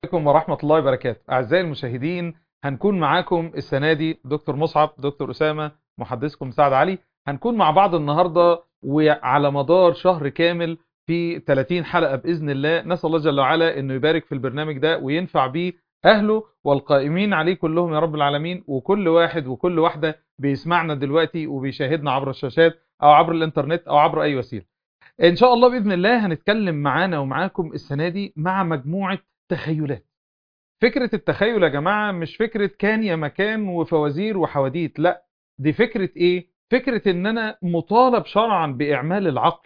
عليكم ورحمة الله وبركاته أعزائي المشاهدين هنكون معاكم السنة دي دكتور مصعب دكتور أسامة محدثكم سعد علي هنكون مع بعض النهاردة وعلى مدار شهر كامل في 30 حلقة بإذن الله نسأل الله جل وعلا أنه يبارك في البرنامج ده وينفع بيه أهله والقائمين عليه كلهم يا رب العالمين وكل واحد وكل واحدة بيسمعنا دلوقتي وبيشاهدنا عبر الشاشات أو عبر الإنترنت أو عبر أي وسيلة إن شاء الله بإذن الله هنتكلم معانا ومعاكم السنة دي مع مجموعة تخيلات فكرة التخيل يا جماعة مش فكرة كان يا مكان وفوازير وحواديت لا دي فكرة ايه فكرة ان انا مطالب شرعا باعمال العقل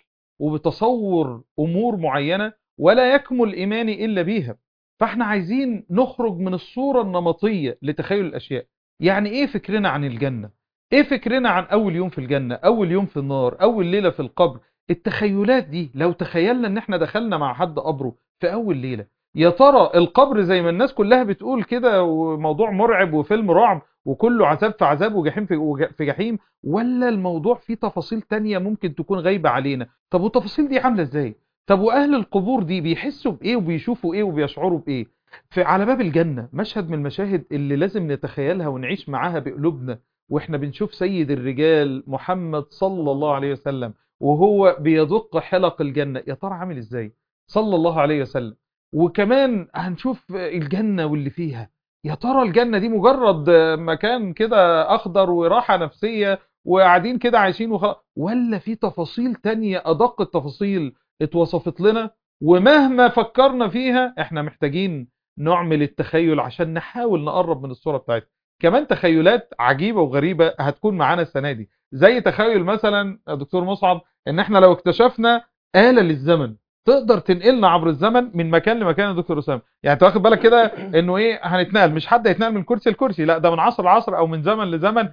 وبتصور امور معينة ولا يكمل ايماني الا بيها فاحنا عايزين نخرج من الصورة النمطية لتخيل الاشياء يعني ايه فكرنا عن الجنة ايه فكرنا عن اول يوم في الجنة اول يوم في النار اول ليلة في القبر التخيلات دي لو تخيلنا ان احنا دخلنا مع حد قبره في اول ليلة يا ترى القبر زي ما الناس كلها بتقول كده وموضوع مرعب وفيلم رعب وكله عذاب في عذاب وجحيم في في جحيم ولا الموضوع فيه تفاصيل تانية ممكن تكون غايبة علينا طب والتفاصيل دي عاملة ازاي طب واهل القبور دي بيحسوا بايه وبيشوفوا ايه وبيشعروا بايه في على باب الجنة مشهد من المشاهد اللي لازم نتخيلها ونعيش معاها بقلوبنا واحنا بنشوف سيد الرجال محمد صلى الله عليه وسلم وهو بيدق حلق الجنة يا ترى عامل ازاي صلى الله عليه وسلم وكمان هنشوف الجنة واللي فيها يا ترى الجنة دي مجرد مكان كده أخضر وراحة نفسية وقاعدين كده عايشين وخلاص ولا في تفاصيل تانية أدق التفاصيل اتوصفت لنا ومهما فكرنا فيها احنا محتاجين نعمل التخيل عشان نحاول نقرب من الصورة بتاعتها كمان تخيلات عجيبة وغريبة هتكون معانا السنة دي زي تخيل مثلا دكتور مصعب ان احنا لو اكتشفنا آلة للزمن تقدر تنقلنا عبر الزمن من مكان لمكان يا دكتور اسامه يعني انت واخد بالك كده انه ايه هنتنقل مش حد هيتنقل من كرسي لكرسي لا ده من عصر لعصر او من زمن لزمن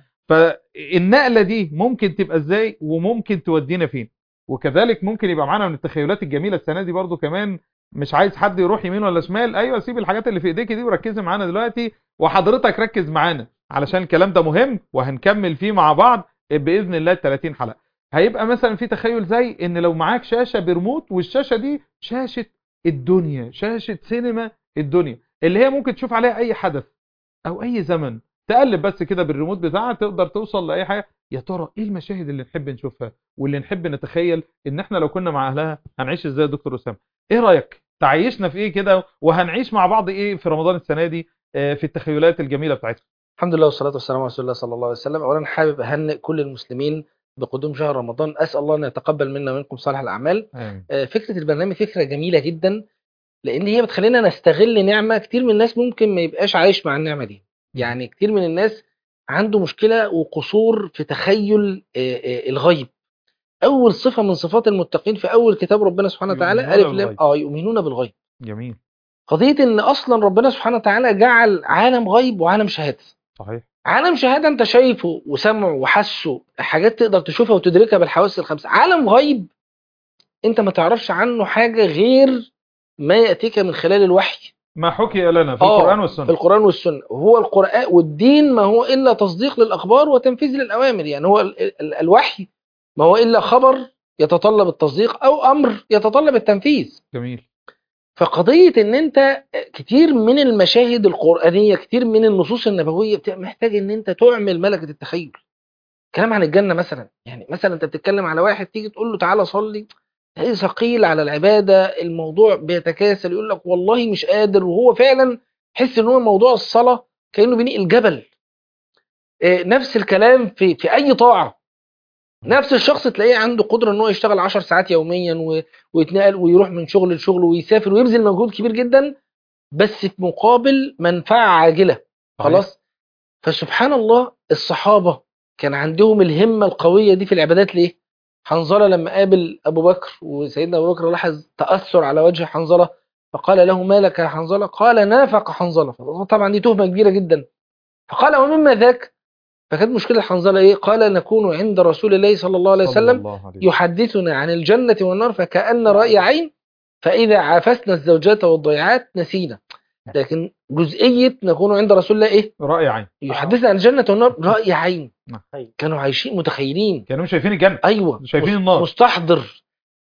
فالنقله دي ممكن تبقى ازاي وممكن تودينا فين وكذلك ممكن يبقى معانا من التخيلات الجميله السنه دي برضو كمان مش عايز حد يروح يمين ولا شمال ايوه سيب الحاجات اللي في ايديك دي وركزي معانا دلوقتي وحضرتك ركز معانا علشان الكلام ده مهم وهنكمل فيه مع بعض باذن الله 30 حلقه هيبقى مثلا في تخيل زي ان لو معاك شاشة بريموت والشاشة دي شاشة الدنيا شاشة سينما الدنيا اللي هي ممكن تشوف عليها اي حدث او اي زمن تقلب بس كده بالريموت بتاعها تقدر توصل لاي حاجة يا ترى ايه المشاهد اللي نحب نشوفها واللي نحب نتخيل ان احنا لو كنا مع اهلها هنعيش ازاي يا دكتور اسامه ايه رايك تعيشنا في ايه كده وهنعيش مع بعض ايه في رمضان السنه دي في التخيلات الجميله بتاعتنا الحمد لله والصلاه والسلام على رسول الله صلى الله عليه وسلم اولا حابب اهنئ كل المسلمين بقدوم شهر رمضان اسال الله ان يتقبل منا ومنكم صالح الاعمال آمين. فكره البرنامج فكره جميله جدا لان هي بتخلينا نستغل نعمه كتير من الناس ممكن ما يبقاش عايش مع النعمه دي يعني كتير من الناس عنده مشكله وقصور في تخيل الغيب اول صفه من صفات المتقين في اول كتاب ربنا سبحانه وتعالى الف لام اه يؤمنون بالغيب جميل قضيه ان اصلا ربنا سبحانه وتعالى جعل عالم غيب وعالم شهاده صحيح عالم شهاده انت شايفه وسمعه وحسه حاجات تقدر تشوفها وتدركها بالحواس الخمسه عالم غيب انت ما تعرفش عنه حاجه غير ما ياتيك من خلال الوحي ما حكي لنا في آه، القرآن والسنة في القران والسنه هو القران والدين ما هو الا تصديق للاخبار وتنفيذ للاوامر يعني هو ال ال الوحي ما هو الا خبر يتطلب التصديق او امر يتطلب التنفيذ جميل فقضية ان انت كتير من المشاهد القرآنية كتير من النصوص النبوية بتبقى محتاج ان انت تعمل ملكة التخيل كلام عن الجنة مثلا يعني مثلا انت بتتكلم على واحد تيجي تقول له تعالى صلي تلاقيه ثقيل على العبادة الموضوع بيتكاسل يقول لك والله مش قادر وهو فعلا حس ان هو موضوع الصلاة كأنه بينقل جبل آه، نفس الكلام في في اي طاعة نفس الشخص تلاقيه عنده قدرة ان هو يشتغل 10 ساعات يوميا و... ويتنقل ويروح من شغل لشغل ويسافر ويبذل مجهود كبير جدا بس في مقابل منفعة عاجلة خلاص فسبحان الله الصحابة كان عندهم الهمة القوية دي في العبادات ليه حنظلة لما قابل أبو بكر وسيدنا أبو بكر لاحظ تأثر على وجه حنظلة فقال له ما لك يا حنظلة قال نافق حنظلة طبعا دي تهمة كبيرة جدا فقال ومما ذاك فكانت مشكلة حنظلة إيه قال نكون عند رسول الله صلى الله عليه صلى وسلم الله عليه يحدثنا عن الجنة والنار فكأن رأي عين فإذا عافسنا الزوجات والضيعات نسينا لكن جزئية نكون عند رسول الله إيه رأي عين يحدثنا عن الجنة والنار رأي عين نعم. كانوا عايشين متخيلين كانوا شايفين الجنة أيوة شايفين مس- النار. مستحضر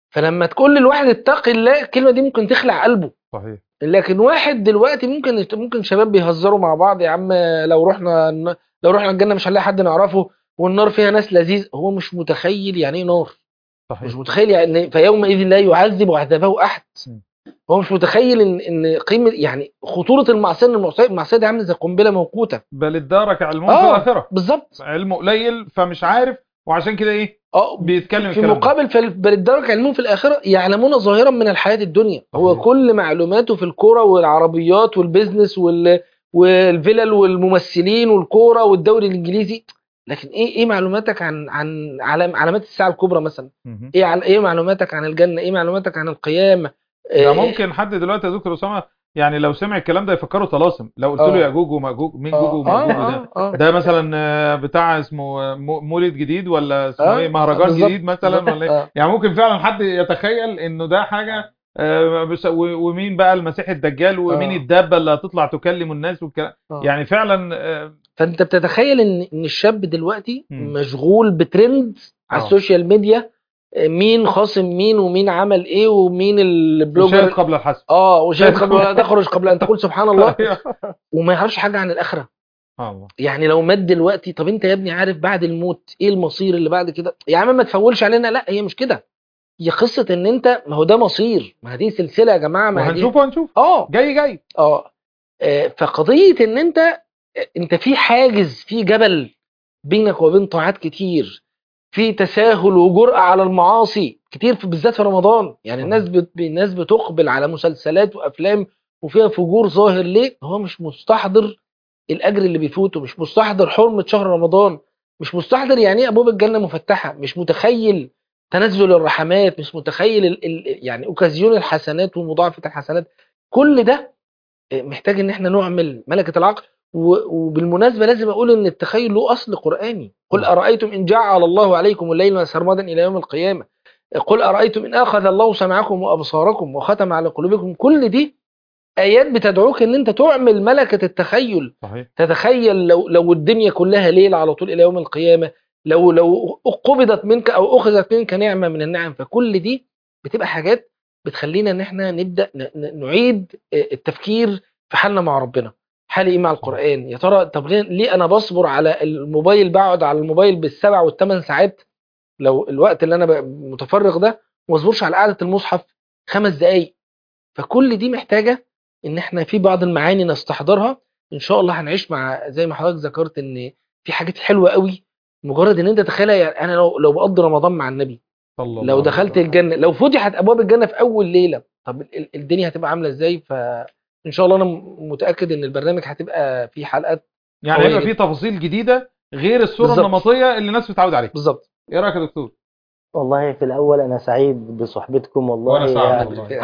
فلما تقول للواحد اتق الله الكلمه دي ممكن تخلع قلبه صحيح لكن واحد دلوقتي ممكن ممكن شباب بيهزروا مع بعض يا عم لو رحنا لو رحنا الجنه مش هنلاقي حد نعرفه والنار فيها ناس لذيذ هو مش متخيل يعني ايه نار مش صحيح متخيل يعني فيومئذ لا يعذب عذابه احد م. هو مش متخيل ان ان قيمه يعني خطوره المعصيه ان المعصيه المعصيه دي عامله زي قنبله موقوته بل ادارك علمهم في آه. الاخره بالظبط علمه قليل فمش عارف وعشان كده ايه اه بيتكلم في الكلام ده. مقابل فال- بل الدرك علمهم في الآخرة يعلمون ظاهرا من الحياة الدنيا هو صحيح. كل معلوماته في الكرة والعربيات والبيزنس وال... والفلل والممثلين والكورة والدوري الإنجليزي لكن ايه ايه معلوماتك عن عن علام علامات الساعة الكبرى مثلا مهم. ايه عن ايه معلوماتك عن الجنة ايه معلوماتك عن القيامة ده إيه ممكن حد دلوقتي يا دكتور اسامه يعني لو سمع الكلام ده يفكره طلاسم لو قلت آه. له ياجوج وماجوج مين جوج آه وماجوج ده آه آه ده مثلا آه، بتاع اسمه آه، مو- مولد جديد ولا اسمه آه، ايه مهرجان بالظبط، جديد مثلا بالظبط، ولا ايه آه. يعني ممكن فعلا حد يتخيل انه ده حاجه آه، بس- و- ومين بقى المسيح الدجال ومين آه. الدابه اللي هتطلع تكلم الناس والكلام آه. يعني فعلا آه، فانت بتتخيل ان ان الشاب دلوقتي مم. مشغول بترند على آه. السوشيال ميديا مين خاصم مين ومين عمل ايه ومين وشاهد البلوجر قبل الحسب اه وشاهد قبل ولا تخرج قبل ان تقول سبحان الله أيوه. وما يعرفش حاجه عن الاخره آه الله يعني لو مات دلوقتي طب انت يا ابني عارف بعد الموت ايه المصير اللي بعد كده يا عم ما تفولش علينا لا هي مش كده هي قصه ان انت ما هو ده مصير ما دي سلسله يا جماعه ما دي وهنشوف وهنشوف اه جاي جاي اه آه، فقضيه ان انت انت في حاجز في جبل بينك وبين طاعات كتير في تساهل وجرأة على المعاصي كتير في بالذات في رمضان يعني الناس بت... الناس بتقبل على مسلسلات وافلام وفيها فجور ظاهر ليه هو مش مستحضر الاجر اللي بيفوته مش مستحضر حرمة شهر رمضان مش مستحضر يعني ايه ابواب الجنة مفتحة مش متخيل تنزل الرحمات مش متخيل ال... ال... يعني اوكازيون الحسنات ومضاعفة الحسنات كل ده محتاج ان احنا نعمل ملكة العقل و- وبالمناسبة لازم أقول إن التخيل له أصل قرآني قل أرأيتم إن جعل الله عليكم الليل سرمدا إلى يوم القيامة قل أرأيتم إن أخذ الله سمعكم وأبصاركم وختم على قلوبكم كل دي آيات بتدعوك إن أنت تعمل ملكة التخيل صحيح تتخيل لو لو الدنيا كلها ليل على طول إلى يوم القيامة لو لو قبضت منك أو أخذت منك نعمة من النعم فكل دي بتبقى حاجات بتخلينا إن إحنا نبدأ ن- ن- نعيد التفكير في حالنا مع ربنا حالي ايه مع القرآن يا ترى طب ليه- ليه انا بصبر على الموبايل بقعد على الموبايل بالسبع والثمان ساعات لو الوقت اللي انا ب- متفرغ ده ما اصبرش على قعدة المصحف خمس دقايق فكل دي محتاجة ان احنا في بعض المعاني نستحضرها ان شاء الله هنعيش مع زي ما حضرتك ذكرت ان في حاجات حلوة قوي مجرد ان انت تخيلها يعني انا لو لو بقضي رمضان مع النبي صلى الله لو عليه دخلت وسلم. الجنة لو فتحت ابواب الجنة في اول ليلة طب ال- ال- الدنيا هتبقى عاملة ازاي فان شاء الله انا م- متأكد ان البرنامج هتبقى فيه حلقات يعني قوية هيبقى جدا. في تفاصيل جديده غير الصوره بالظبط. النمطيه اللي الناس بتتعود عليها بالظبط ايه رايك يا دكتور والله في الأول أنا سعيد بصحبتكم والله وانا سعد يعني والله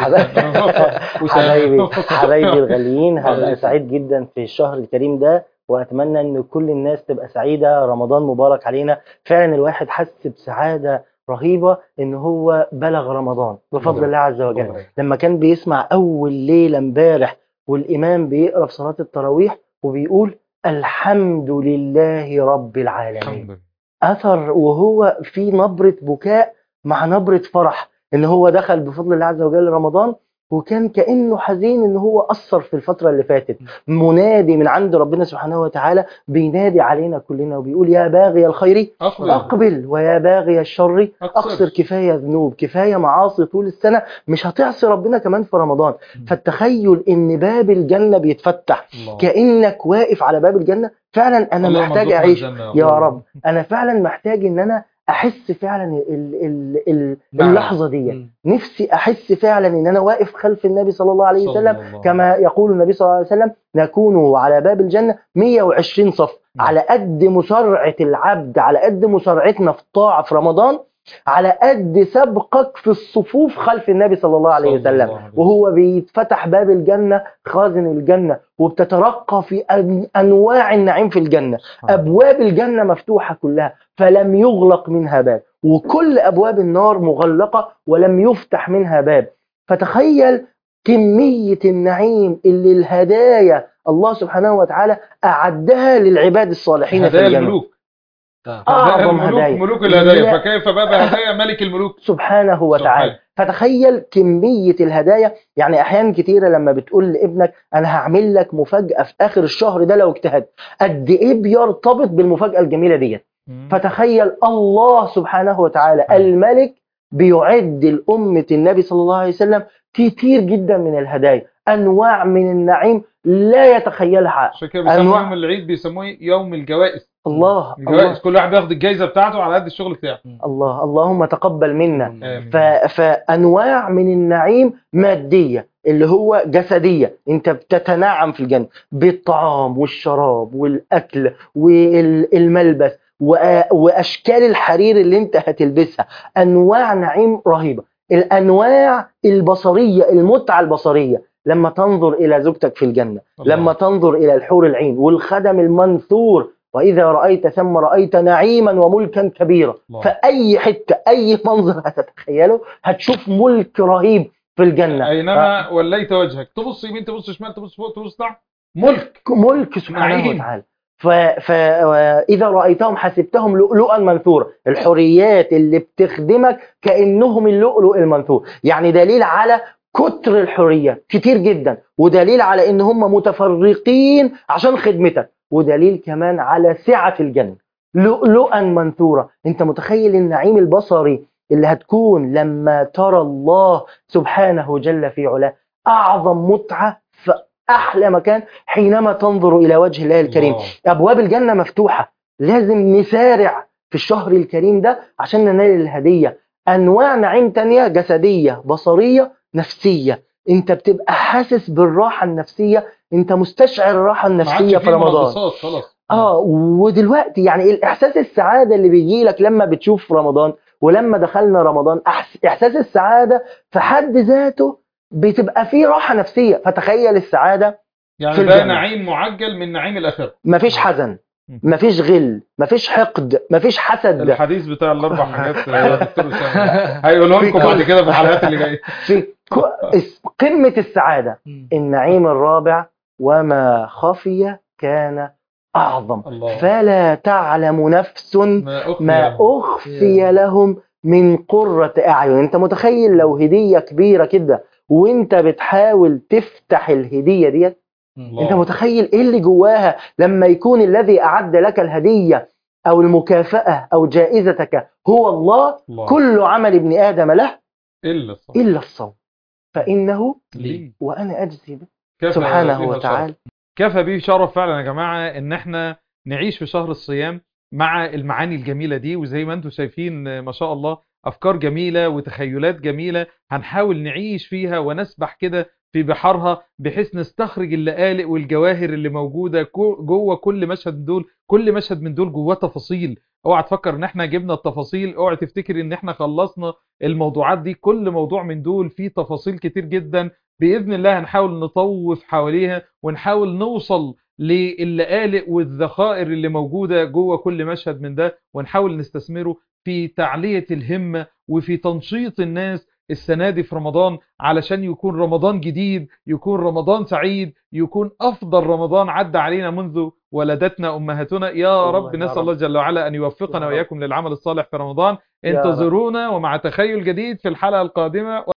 حبايبي حبايبي الغاليين الله هبقى يسعدك. سعيد جدا في الشهر الكريم ده وأتمنى إن كل الناس تبقى سعيدة رمضان مبارك علينا فعلا الواحد حس بسعادة رهيبة إن هو بلغ رمضان بفضل الله عز وجل لما كان بيسمع أول ليلة امبارح والإمام بيقرأ في صلاة التراويح وبيقول الحمد لله رب العالمين الحمد لله اثر وهو في نبره بكاء مع نبره فرح ان هو دخل بفضل الله عز وجل رمضان وكان كانه حزين ان هو اثر في الفتره اللي فاتت منادي من عند ربنا سبحانه وتعالى بينادي علينا كلنا وبيقول يا باغي الخير اقبل اقبل ويا باغي الشر أقصر. اقصر كفايه ذنوب كفايه معاصي طول السنه مش هتعصي ربنا كمان في رمضان فالتخيل ان باب الجنه بيتفتح الله. كانك واقف على باب الجنه فعلا انا اللهم محتاج ارزقنا اعيش الجنة يا الله. رب انا فعلا محتاج ان انا احس فعلا ال ال ال نعم. اللحظه دي مم. نفسي احس فعلا ان انا واقف خلف النبي صلى الله عليه صلى وسلم الله كما يقول النبي صلى الله عليه وسلم نكون على باب الجنه 120 صف نعم. على قد مسرعه العبد على قد مسرعتنا في الطاعه في رمضان على قد سبقك في الصفوف خلف النبي صلى الله عليه صلى وسلم الله عليه وهو بيتفتح باب الجنة خازن الجنة وبتترقى في أن- أنواع النعيم في الجنة أبواب الجنة مفتوحة كلها فلم يغلق منها باب وكل أبواب النار مغلقة ولم يفتح منها باب فتخيل كمية النعيم اللي الهدايا الله سبحانه وتعالى أعدها للعباد الصالحين في هدايا الجنة الملوك أعظم الملوك هدايا ملوك الهدايا لا. فكيف بقى بهدايا ملك الملوك سبحانه وتعالى فتخيل كميه الهدايا يعني احيانا كتيره لما بتقول لابنك انا هعمل لك مفاجاه في اخر الشهر ده لو اجتهدت قد ايه بيرتبط بالمفاجاه الجميله ديت مم. فتخيل الله سبحانه وتعالى أيوة. الملك بيعد لأمة النبي صلى الله عليه وسلم كتير جدا من الهدايا أنواع من النعيم لا يتخيلها عشان كده بيسموا أنواع- يوم العيد بيسموه يوم الجوائز الله الجوائز الله كل واحد بياخد الجايزه بتاعته على قد الشغل بتاعه الله اللهم تقبل منا آمين. ف... فأنواع من النعيم مادية اللي هو جسدية انت بتتنعم في الجنة بالطعام والشراب والأكل والملبس وأ- وأشكال الحرير اللي انت هتلبسها أنواع نعيم رهيبة الأنواع البصرية المتعة البصرية لما تنظر إلى زوجتك في الجنة الله. لما تنظر إلى الحور العين والخدم المنثور وإذا رأيت ثم رأيت نعيما وملكا كبيرا الله. فأي حتة أي منظر هتتخيله هتشوف ملك رهيب في الجنة اينما وليت وجهك تبص يمين تبص شمال تبص فوق تبص تحت ملك ملك سبحانه نعيم. وتعالى فإذا رأيتهم حسبتهم لؤلؤا منثورا الحريات اللي بتخدمك كأنهم اللؤلؤ المنثور يعني دليل على كتر الحريات كتير جدا ودليل على ان هم متفرقين عشان خدمتك ودليل كمان على سعة الجنة لؤلؤا منثورا انت متخيل النعيم البصري اللي هتكون لما ترى الله سبحانه جل في علاه اعظم متعة في احلى مكان حينما تنظر الى وجه الله الكريم الله. ابواب الجنه مفتوحه لازم نسارع في الشهر الكريم ده عشان ننال الهديه انواع نعيم تانية جسديه بصريه نفسيه انت بتبقى حاسس بالراحه النفسيه انت مستشعر الراحه ما عادش النفسيه في فيه رمضان منغصات خلاص اه ودلوقتي يعني الاحساس السعاده اللي بيجي لك لما بتشوف رمضان ولما دخلنا رمضان أحس- احساس السعاده في حد ذاته بتبقى فيه راحه نفسيه فتخيل السعاده في يعني ده الجنة. نعيم معجل من نعيم الاخره مفيش حزن مم. مفيش غل مفيش حقد مفيش حسد الحديث بتاع الاربع حاجات يا دكتور اسامه هيقولوا لكم بعد كده في الحلقات اللي جايه في ك- اس- قمة السعادة النعيم الرابع وما خفي كان أعظم الله فلا تعلم نفس ما اخفي ما لهم. أخفي لهم من قرة أعين أنت متخيل لو هدية كبيرة كده وانت بتحاول تفتح الهدية ديت الله. انت متخيل ايه اللي جواها لما يكون الذي أعد لك الهدية أو المكافأة أو جائزتك هو الله الله. كل عمل ابن آدم له الا الصبر إلا الصوم فإنه ليه؟ وأنا أجزي به كفى سبحانه بها وتعالى شرف. كفى بيه شرف فعلا يا جماعه ان احنا نعيش في شهر الصيام مع المعاني الجميله دي وزي ما انتم شايفين آه، ما شاء الله افكار جميله وتخيلات جميله هنحاول نعيش فيها ونسبح كده في بحارها بحيث نستخرج اللآلئ والجواهر اللي موجوده كو- جوه كل مشهد من دول كل مشهد من دول جواه تفاصيل اوعى تفكر ان احنا جبنا التفاصيل اوعى تفتكر ان احنا خلصنا الموضوعات دي كل موضوع من دول فيه تفاصيل كتير جدا باذن الله هنحاول نطوف حواليها ونحاول نوصل للآلئ والذخائر اللي موجودة جوه كل مشهد من ده ونحاول نستثمره في تعلية الهمة وفي تنشيط الناس السنة دي في رمضان علشان يكون رمضان جديد يكون رمضان سعيد يكون أفضل رمضان عدى علينا منذ ولدتنا أمهاتنا يا والله رب يا نسأل رب. الله جل وعلا أن يا يوفقنا رب. وإياكم للعمل الصالح في رمضان يا رب. انتظرونا ومع تخيل جديد في الحلقة القادمة